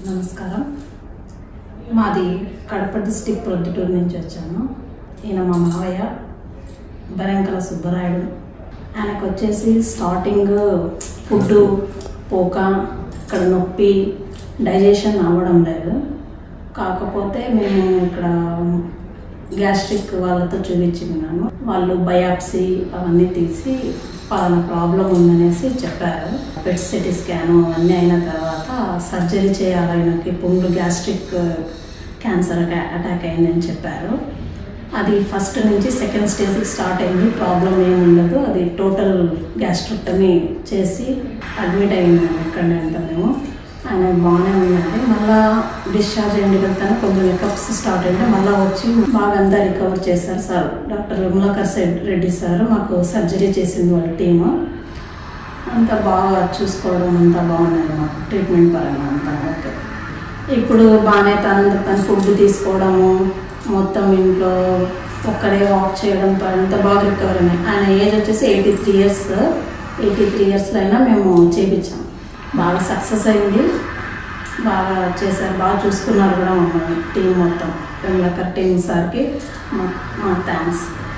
నమస్కారం మాది కడప డిస్టిక్ ప్రొద్దుటూరు నుంచి వచ్చాను ఈయన మా మావయ్య బరంకల సుబ్బరాయుడు ఆయనకు వచ్చేసి స్టార్టింగ్ ఫుడ్ పోక ఇక్కడ నొప్పి డైజెషన్ అవ్వడం లేదు కాకపోతే మేము ఇక్కడ గ్యాస్ట్రిక్ వాళ్ళతో చూపించినాను వాళ్ళు బయాప్సీ అవన్నీ తీసి పలానా ప్రాబ్లం ఉందనేసి చెప్పారు పెట్ సిటీ స్కాన్ అవన్నీ అయిన తర్వాత సర్జరీ చేయాలి ఆయనకి పుండు గ్యాస్ట్రిక్ క్యాన్సర్ అటాక్ అయిందని చెప్పారు అది ఫస్ట్ నుంచి సెకండ్ స్టేజ్కి స్టార్ట్ అయింది ప్రాబ్లం ఏమి ఉండదు అది టోటల్ గ్యాస్ట్రిక్టమీ చేసి అడ్మిట్ అయింది ఇక్కడనే అంతా మేము ఆయన బాగానే ఉన్నది మళ్ళా డిశ్చార్జ్ అయ్యింది వెళ్తాను కొంచెం ఎకప్స్ స్టార్ట్ అయింది మళ్ళీ వచ్చి బాగా అంతా రికవర్ చేశారు సార్ డాక్టర్ విమలాకర్ సెడ్- రెడ్డి సార్ మాకు సర్జరీ చేసింది వాళ్ళ టీము అంతా బాగా చూసుకోవడం అంతా బాగున్నది మాకు ట్రీట్మెంట్ పరంగా అంతా ఓకే ఇప్పుడు బాగానే తనంత తన ఫుడ్ తీసుకోవడము మొత్తం ఇంట్లో ఒక్కడే వాక్ చేయడం అంత బాగా రికవర్ అయినాయి ఆయన ఏజ్ వచ్చేసి eighty three years eighty three ఇయర్స్లో అయినా మేము చేపించాం బాగా సక్సెస్ అయింది బాగా చేశారు బాగా చూసుకున్నారు కూడా మమ్మల్ని టీం మొత్తం వెంగళకర్ టీం సార్కి మా థ్యాంక్స్